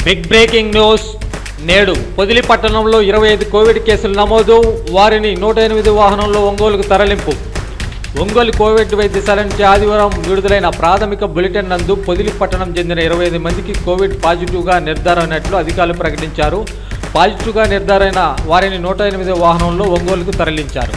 big breaking news నేడు పొదిలి పట్టణంలో ఇరవై ఐదు కోవిడ్ కేసులు నమోదు వారిని నూట ఎనిమిది వాహనంలో ఒంగోలుకు తరలింపు ఒంగోలు కోవిడ్ వైద్యశాల నుంచి ఆదివారం విడుదలైన ప్రాథమిక బులెటిన్ నందు పొదిలి పట్టణం చెందిన ఇరవై ఐదు మందికి కోవిడ్ పాజిటివ్గా నిర్ధారణ అయినట్లు అధికారులు ప్రకటించారు పాజిటివ్గా నిర్ధారైన వారిని నూట ఎనిమిది వాహనంలో ఒంగోలుకు తరలించారు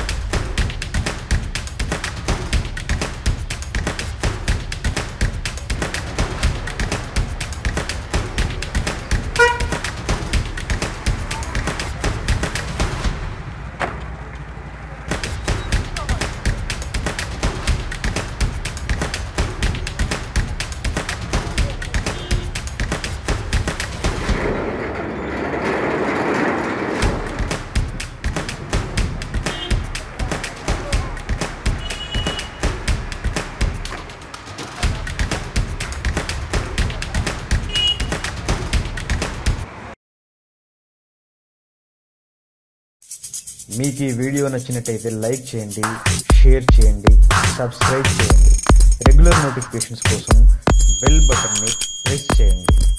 మీకు ఈ వీడియో నచ్చినట్టయితే లైక్ చేయండి షేర్ చేయండి సబ్స్క్రైబ్ చేయండి రెగ్యులర్ నోటిఫికేషన్స్ కోసం బెల్ బటన్ని ప్రెస్ చేయండి